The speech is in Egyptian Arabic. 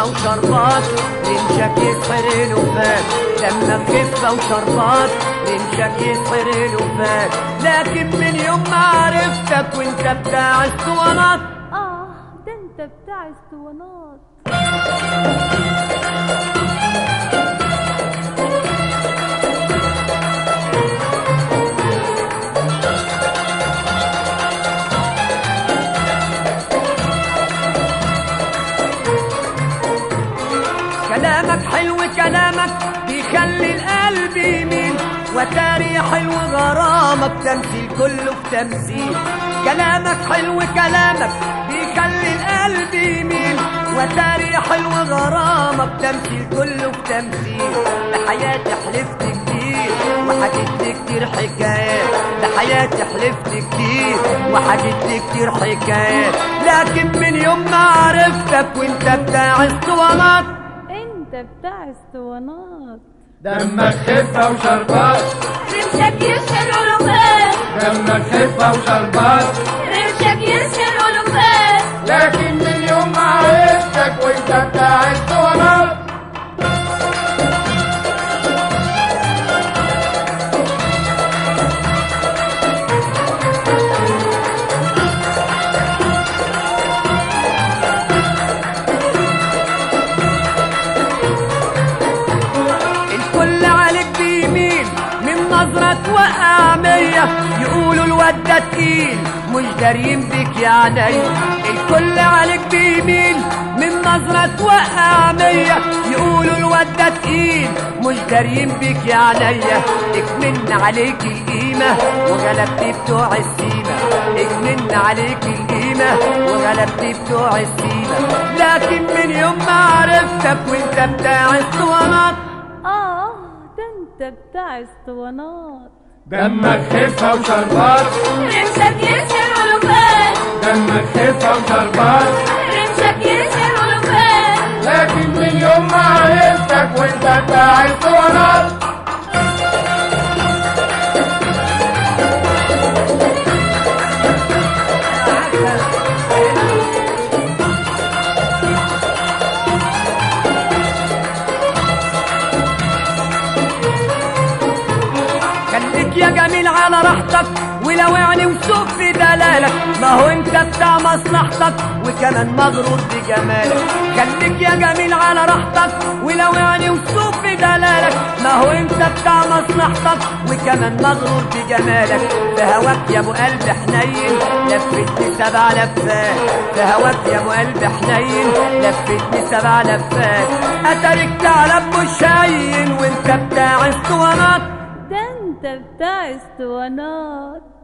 وشربات رمشك يسحر الوفات دمك خفة وشربات رمشك يسحر الوفات لكن من يوم ما عرفتك وانت بتاع اسطوانات اه ده انت بتاع اسطوانات كلامك حلو كلامك بيخلي القلب يميل وتاري حلو غرامك تمثيل كله في تمثيل كلامك حلو كلامك بيخلي القلب يميل وتاري حلو غرامك تمثيل كله في تمثيل لحياتي حلفت كتير وحكيت لي كتير حكايات لحياتي حلفت كتير وحكيت لي كتير حكايات لكن من يوم ما عرفتك وانت بتاع اسطوانات انت بتاع اسطوانات دمك خفة وشربات رمشك يسحر علوفات دمك خفة وشربات رمشك يسحر علوفات لكن من يوم ما عرفتك وانت بتاع اسطوانات الكل عليك بيميل من نظرة توقع مية يقولوا الواد ده تقيل مش دارين بيك يا عيني الكل عليك بيميل من نظرة توقع مية يقولوا الواد ده تقيل مش دارين بيك يا عينيا اكمن عليك القيمة وغلبت بتوع السيمة اكمن عليك القيمة وغلبت بتوع السيمة لكن من يوم ما عرفتك وانت بتاع اسطوانات اه ده انت بتاع اسطوانات دمك خفة وشربات رمشك يسحر علوفات دمك خفة وشربات رمشك يسحر علوفات لكن من يوم ما عرفتك وانت بتاع اسطوانات خليك يا جميل على راحتك ولوعني وسوق في دلالك ما هو انت بتاع مصلحتك وكمان مغرور بجمالك خليك يا جميل على راحتك ولوعني وسوق في دلالك ما هو انت بتاع مصلحتك وكمان مغرور بجمالك في هواك يا ابو قلب حنين لفتني سبع لفات في هواك يا ابو قلب حنين لفتني سبع لفات اترك ثعلب مش هين وانت بتاع اسطوانات ده انت بتاع اسطوانات